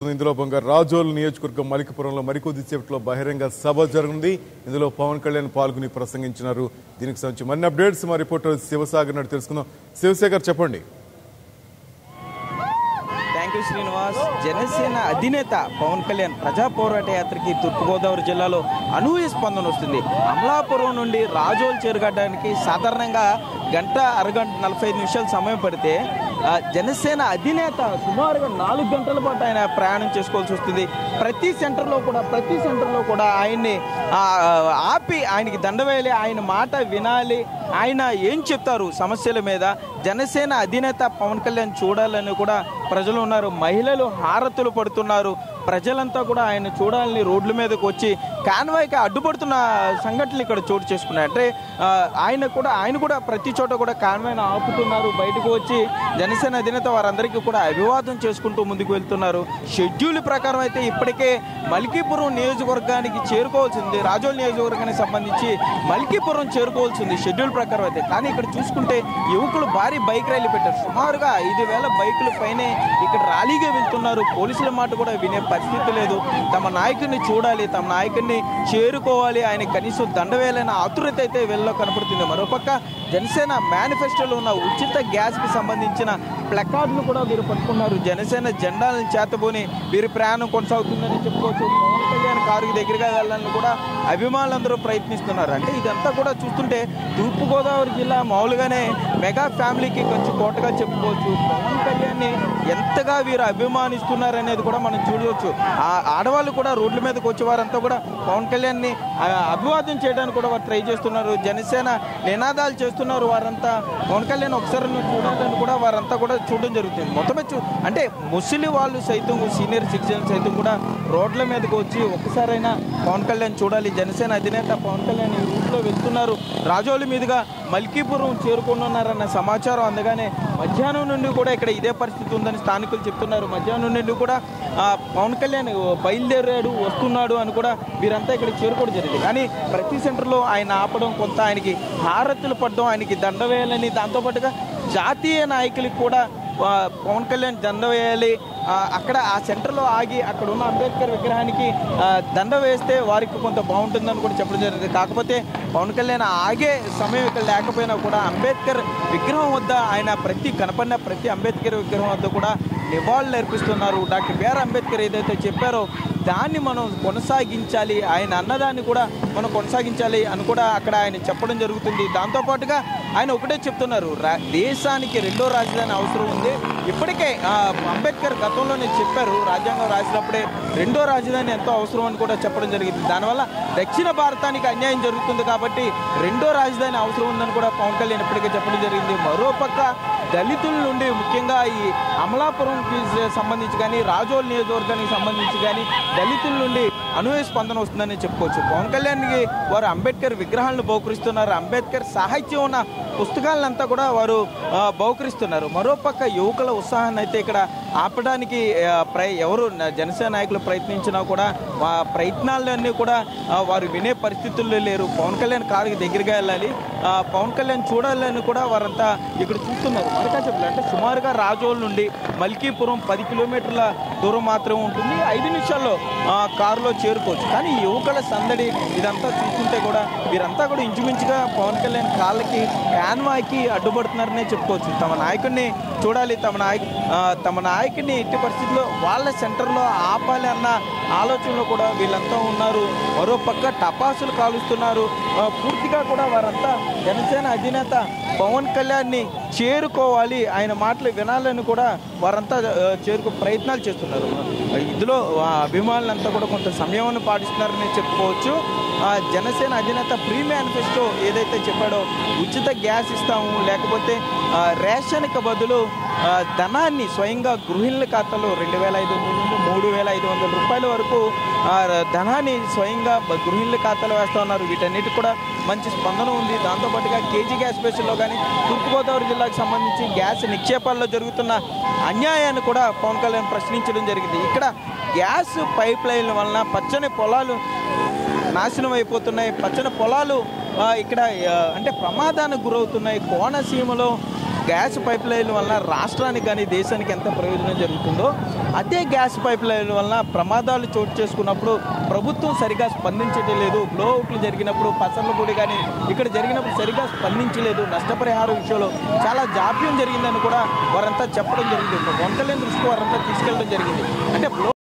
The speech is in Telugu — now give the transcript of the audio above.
ఇందులో భాగంగా రాజోల్ నియోజకవర్గం మలికపురంలో మరికొద్దిసేపట్లో బహిరంగ సభ జరగనుంది ఇందులో పవన్ కళ్యాణ్ పాల్గొని ప్రసంగించినారు దీనికి సంబంధించి మరిన్ని అప్డేట్స్ మా రిపోర్టర్ శివసాగర్ నాడు తెలుసుకుందాం శివశేఖర్ చెప్పండి థ్యాంక్ యూ శ్రీనివాస్ జనసేన అధినేత పవన్ కళ్యాణ్ ప్రజా పోరాట యాత్రకి తూర్పుగోదావరి జిల్లాలో అనూహ్య స్పందన వస్తుంది అమలాపురం నుండి రాజోల్ చేరుగడానికి సాధారణంగా గంట అరగంట నలభై ఐదు నిమిషాలు సమయం పడితే ఆ, జనసేన అధినేత సుమారుగా నాలుగు గంటల పాటు ఆయన ప్రయాణం చేసుకోవాల్సి వస్తుంది ప్రతి సెంటర్లో కూడా ప్రతి సెంటర్లో కూడా ఆయన్ని ఆ, ఆపి ఆయనకి దండ వేయాలి ఆయన మాట వినాలి ఆయన ఏం చెప్తారు సమస్యల మీద జనసేన అధినేత పవన్ కళ్యాణ్ చూడాలని కూడా ప్రజలు ఉన్నారు మహిళలు హారతులు పడుతున్నారు ప్రజలంతా కూడా ఆయన చూడాలని రోడ్ల మీదకి వచ్చి కాన్వాయ్కి అడ్డుపడుతున్న సంఘటనలు ఇక్కడ చోటు చేసుకున్నాయి అంటే ఆ, ఆయన కూడా ఆయన కూడా ప్రతి చోట కూడా కాన్వాయ్ని ఆపుతున్నారు బయటకు వచ్చి జనసేన అధినేత వారందరికీ కూడా అభివాదం చేసుకుంటూ ముందుకు వెళ్తున్నారు షెడ్యూల్ ప్రకారం అయితే ఇప్పటికే మల్కీపురం నియోజకవర్గానికి చేరుకోవాల్సింది రాజోల్ నియోజకవర్గానికి సంబంధించి మల్కీపురం చేరుకోవాల్సింది షెడ్యూల్ ప్రకారం అయితే కానీ ఇక్కడ చూసుకుంటే యువకులు భారీ బైక్ ర్యాలీ పెట్టారు సుమారుగా ఐదు వేల బైకుల పైనే ఇక్కడ ర్యాలీగా వెళ్తున్నారు పోలీసుల మాట కూడా వినే పరిస్థితి లేదు తమ నాయకుడిని చూడాలి తమ నాయకుడిని చేరుకోవాలి ఆయన కనీసం దండ వేయాలనే ఆతురత అయితే వెళ్ళలో కనపడుతుంది మరోపక్క జనసేన మేనిఫెస్టోలో ఉన్న ఉచిత గ్యాస్ కి సంబంధించిన ప్లకార్డులు కూడా వీరు పట్టుకున్నారు జనసేన జెండాలను చేతబోని వీరి ప్రయాణం కొనసాగుతుందని చెప్పుకోవచ్చు పవన్ కళ్యాణ్ కారుకి దగ్గరగా వెళ్ళాలని కూడా అభిమానులందరూ ప్రయత్నిస్తున్నారు అంటే ఇదంతా కూడా చూస్తుంటే తూర్పుగోదావరి జిల్లా మామూలుగానే మెగా ఫ్యామిలీకి కొంచెం కోటగా చెప్పుకోవచ్చు పవన్ కళ్యాణ్ని ఎంతగా వీరు అభిమానిస్తున్నారు అనేది కూడా మనం చూడవచ్చు ఆ ఆడవాళ్ళు కూడా రోడ్ల మీదకి వచ్చే వారంతా కూడా పవన్ కళ్యాణ్ని ఆ, అభివాదం చేయడానికి కూడా వారు ట్రై చేస్తున్నారు జనసేన నినాదాలు చేస్తున్నారు వారంతా పవన్ కళ్యాణ్ ఒకసారి నువ్వు చూడాలని కూడా వారంతా కూడా చూడడం జరుగుతుంది మొత్తమే చూ అంటే ముసలి వాళ్ళు సైతం సీనియర్ సిటిజన్ సైతం కూడా రోడ్ల మీదకి వచ్చి ఒక్కసారైనా పవన్ కళ్యాణ్ చూడాలి జనసేన అధినేత పవన్ కళ్యాణ్ ఈ రూట్లో వెళ్తున్నారు రాజోలి మీదుగా మల్కీపురం చేరుకున్నారన్న సమాచారం అందగానే మధ్యాహ్నం నుండి కూడా ఇక్కడ ఇదే పరిస్థితి ఉందని స్థానికులు చెప్తున్నారు మధ్యాహ్నం నుండి కూడా ఆ, పవన్ కళ్యాణ్ బయలుదేరాడు వస్తున్నాడు అని కూడా వీరంతా ఇక్కడ చేరుకోవడం జరిగింది కానీ ప్రతి సెంటర్లో ఆయన ఆపడం కొంత ఆయనకి హారతులు పడడం ఆయనకి దండ వేయాలని దాంతోపాటుగా జాతీయ నాయకులకు కూడా ఆ, పవన్ కళ్యాణ్ దండ వేయాలి ఆ, అక్కడ ఆ సెంటర్లో ఆగి అక్కడ ఉన్న అంబేద్కర్ విగ్రహానికి ఆ, దండ వేస్తే వారికి కొంత బాగుంటుందని కూడా చెప్పడం జరిగింది కాకపోతే పవన్ కళ్యాణ్ ఆగే సమయం ఇక్కడ లేకపోయినా కూడా అంబేద్కర్ విగ్రహం వద్ద ఆయన ప్రతి కనపడిన ప్రతి అంబేద్కర్ విగ్రహం వద్ద కూడా నివాళులు అర్పిస్తున్నారు డాక్టర్ బిఆర్ అంబేద్కర్ ఏదైతే చెప్పారో దాన్ని మనం కొనసాగించాలి ఆయన అన్నదాన్ని కూడా మనం కొనసాగించాలి అని కూడా అక్కడ ఆయన చెప్పడం జరుగుతుంది దాంతోపాటుగా ఆయన ఒకటే చెప్తున్నారు రా- దేశానికి రెండో రాజధాని అవసరం ఉంది ఇప్పటికే ఆ, అంబేద్కర్ గతంలోనే చెప్పారు రాజ్యాంగం రాసినప్పుడే రెండో రాజధాని ఎంతో అవసరం అని కూడా చెప్పడం జరిగింది దానివల్ల దక్షిణ భారతానికి అన్యాయం జరుగుతుంది కాబట్టి రెండో రాజధాని అవసరం ఉందని కూడా పవన్ కళ్యాణ్ ఇప్పటికే చెప్పడం జరిగింది మరోపక్క దళితుల నుండి ముఖ్యంగా ఈ అమలాపురంకి సంబంధించి కానీ రాజోల్ నియోజకవర్గానికి సంబంధించి కానీ దళితుల నుండి అనూహ్య స్పందన వస్తుందని చెప్పుకోవచ్చు పవన్ కళ్యాణ్కి వారు అంబేద్కర్ విగ్రహాలను బహుకరిస్తున్నారు అంబేద్కర్ సాహిత్యం ఉన్న పుస్తకాలంతా కూడా వారు ఆ, బహుకరిస్తున్నారు మరోపక్క యువకుల ఉత్సాహాన్ని అయితే ఇక్కడ ఆపడానికి ఆ, ప్రయ ఎవరు న- జనసేన నాయకులు ప్రయత్నించినా కూడా ఆ ప్రయత్నాలన్నీ కూడా ఆ, వారు వినే పరిస్థితుల్లో లేరు పవన్ కళ్యాణ్ కారుకి దగ్గరగా వెళ్ళాలి ఆ, పవన్ కళ్యాణ్ చూడాలని కూడా వారంతా ఇక్కడ చూస్తున్నారు మరికా చెప్పాలి అంటే సుమారుగా రాజోల్ నుండి మల్కీపురం పది కిలోమీటర్ల దూరం మాత్రమే ఉంటుంది ఐదు నిమిషాల్లో ఆ, కారులో చేరుకోవచ్చు కానీ ఈ యువకుల సందడి ఇదంతా చూస్తుంటే కూడా వీరంతా కూడా ఇంచుమించుగా పవన్ కళ్యాణ్ కాళ్ళకి కాన్వాయ్కి అడ్డుపడుతున్నారనే చెప్పుకోవచ్చు తమ నాయకుడిని చూడాలి తమ నాయక ఆ, తమ నాయకుడిని ఎట్టి పరిస్థితుల్లో వాళ్ళ సెంటర్లో ఆపాలి అన్న ఆలోచనలో కూడా వీళ్ళంతా ఉన్నారు మరో పక్క టపాసులు కాలుస్తున్నారు ఆ, పూర్తిగా కూడా వారంతా జనసేన అధినేత పవన్ కళ్యాణ్ని చేరుకోవాలి ఆయన మాటలు వినాలని కూడా వారంతా ఆ, చేరుకో ప్రయత్నాలు చేస్తున్నారు ఇందులో ఆ, అభిమానులంతా కూడా కొంత సమయాన్ని పాటిస్తున్నారని చెప్పుకోవచ్చు ఆ, జనసేన అధినేత ప్రీ మేనిఫెస్టో ఏదైతే చెప్పాడో ఉచిత గ్యాస్ ఇస్తాము లేకపోతే ఆ, రేషన్కి బదులు ఆ, ధనాన్ని స్వయంగా గృహిణుల ఖాతాలో రెండు వేల ఐదు వందల నుండి మూడు వేల ఐదు వందల రూపాయల వరకు ఆ, ధనాన్ని స్వయంగా బ- గృహిణుల ఖాతాలో వేస్తా ఉన్నారు వీటన్నిటికి కూడా మంచి స్పందన ఉంది దాంతోపాటుగా కేజీ గ్యాస్ స్పేషల్లో కానీ తూర్పుగోదావరి జిల్లాకు సంబంధించి గ్యాస్ నిక్షేపాల్లో జరుగుతున్న అన్యాయాన్ని కూడా పవన్ కళ్యాణ్ ప్రశ్నించడం జరిగింది ఇక్కడ గ్యాస్ పైప్ లైన్ల వలన పచ్చని పొలాలు నాశనం అయిపోతున్నాయి పచ్చని పొలాలు ఆ, ఇక్కడ ఆ, అంటే ప్రమాదానికి గురవుతున్నాయి కోనసీమలో గ్యాస్ పైప్ లైన్ వల్ల రాష్ట్రానికి కానీ దేశానికి ఎంత ప్రయోజనం జరుగుతుందో అదే గ్యాస్ పైప్ లైన్ వలన ప్రమాదాలు చోటు చేసుకున్నప్పుడు ప్రభుత్వం సరిగా స్పందించడం లేదు బ్లో అవుట్లు జరిగినప్పుడు పసర్లపూడి కానీ ఇక్కడ జరిగినప్పుడు సరిగా స్పందించలేదు నష్టపరిహారం విషయంలో చాలా జాప్యం జరిగిందని కూడా వారంతా చెప్పడం జరిగింది పవన్ కళ్యాణ్ దృష్టికి వారంతా తీసుకెళ్ళడం జరిగింది అంటే బ్లో